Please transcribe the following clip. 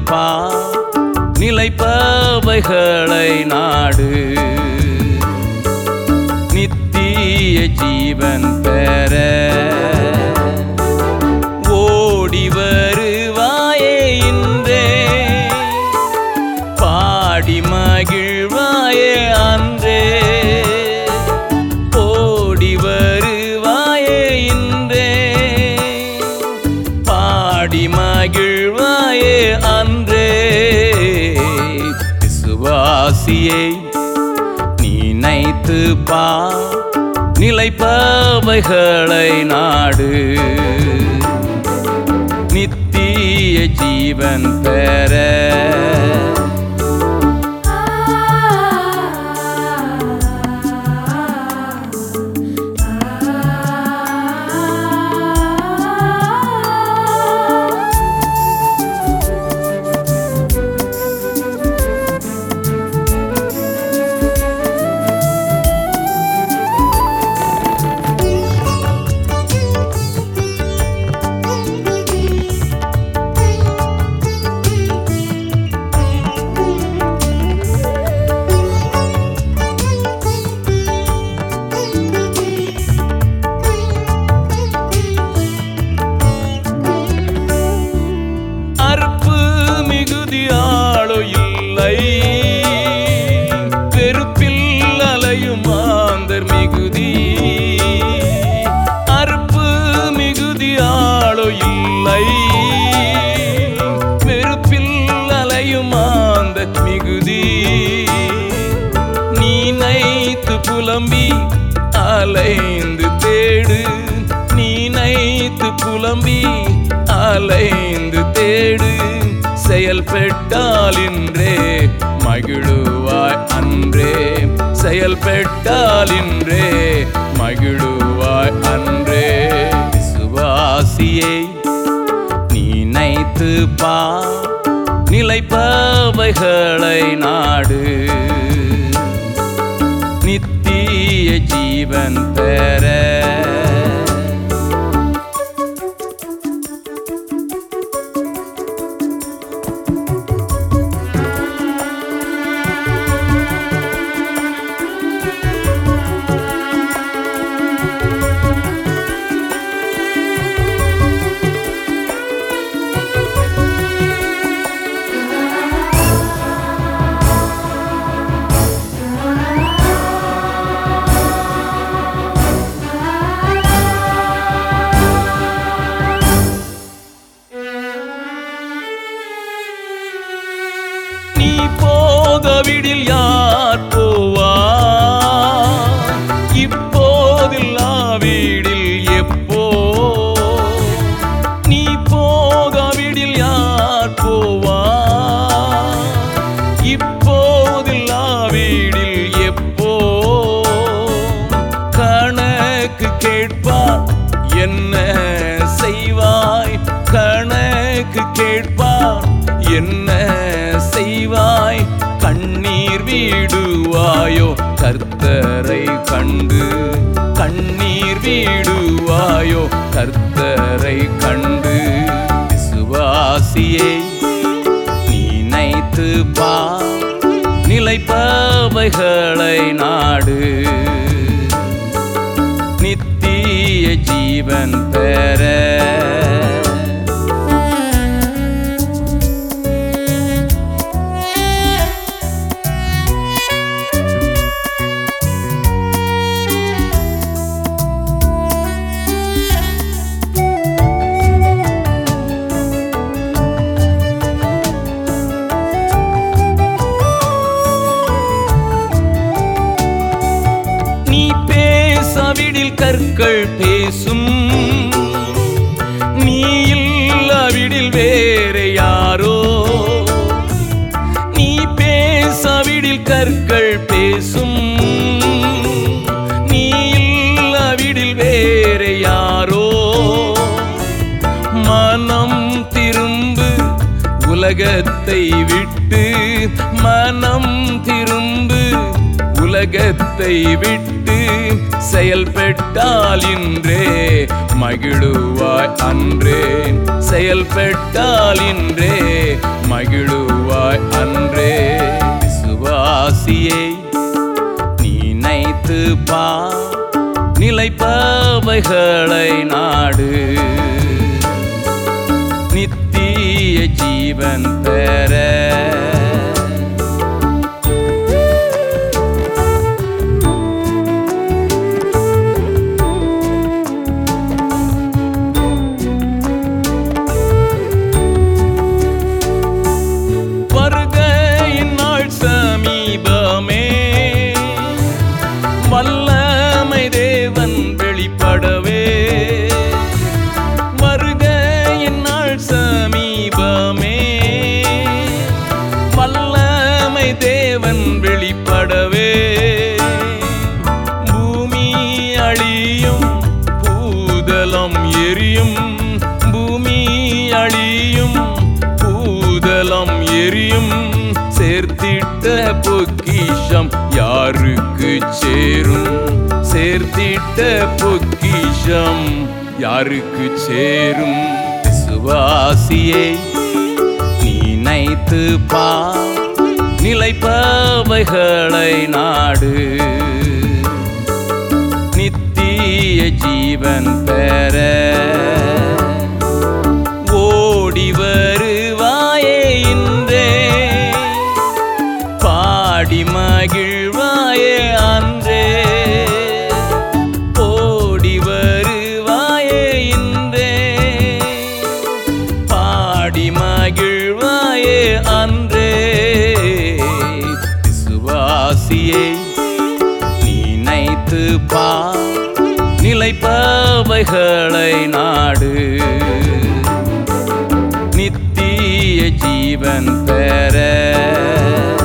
பா நிலைப்பவைகளை நாடு நித்திய ஜீவன் பெற ஓடி வருவாயே இன்றே பாடி மகிழ்வாயே அன்றே ஓடி வருவாயே இன்றே பாடி மகிழ்வாயே அன்றே விசுவாசியை நினைத்து பா நிலைப்பவைகளை நாடு நித்திய ஜீவன் பெற அற்பு மிகுதியாளோ இல்லை வெறுப்பில் அலையும் மாந்தர் மிகுதி அற்பு மிகுதியாளோ இல்லை வெறுப்பில் அலையும் மாந்தர் மிகுதி நீ நைத்து புலம்பி அலைந்து தேடு நீ நைத்து புலம்பி அலைந்து தேடு செயல்பட்டால் இன்றே மகிழுவாய் அன்றே செயல்பட்டால் இன்றே மகிழுவாய் அன்றே விசுவாசியை நினைத்து பா நிலைப்பவைகளை நாடு நித்திய ஜீவன் பெற நீ போதவிடில் யார் போவா இப்போதில்லா வீடில் எப்போ நீ போதவிடில் யார் போவா இப்போதில்லா வீடில் எப்போ கணக்கு கேட்பார் என்ன செய்வாய் கணக்கு கேட்பார் என்ன செய்வாய் கண்ணீர் வீடுவாயோ கர்த்தரை கண்டு கண்ணீர் வீடுவாயோ கர்த்தரை கண்டு விசுவாசியை நினைத்து பா நிலைப்பவைகளை நாடு நித்திய ஜீவன் பெற நீ பேசாவிடில் கற்கள் பேசும் நீ இல்லாவிடில் வேறு யாரோ நீ பேசாவிடில் கற்கள் பேசும் நீ இல்லாவிடில் வேறு யாரோ மனம் திரும்பு உலகத்தை விட்டு மனம் திரும்பு உலகத்தை விட்டு செயல்பட்டால் இன்றே மகிழுவாய் அன்றே செயல்பட்டால் இன்றே மகிழுவாய் அன்றே விசுவாசியை நினைத்து பா நிலைப்பவைகளை நாடு நித்திய ஜீவன் பெற வருகையின் நாள் சமீபமே வல்லமை தேவன் வெளிப்படவே வருகையின் நாள் சமீபமே வல்லமை தேவன் வெளிப்படவே பூமி அழியும் பூதலம் எரியும் பூமி அழியும் பூதலம் எரியும் சேர்த்திட்ட பொக்கிஷம் யாருக்கு சேரும் சேர்த்திட்ட பொக்கிஷம் யாருக்கு சேரும் விசுவாசியை நினைத்து பா நிலைப்பவைகளை நாடு நித்திய ஜீவன் பெற ஓடி வருவாயே இன்றே பாடி மகிழ்வாயே அன்றே ஓடி வருவாயே இன்றே பாடி மகிழ்வாயே அன்றே விசுவாசியை நினைத்து பா நிலைப்பவைகளை நாடு நித்திய ஜீவன் பெற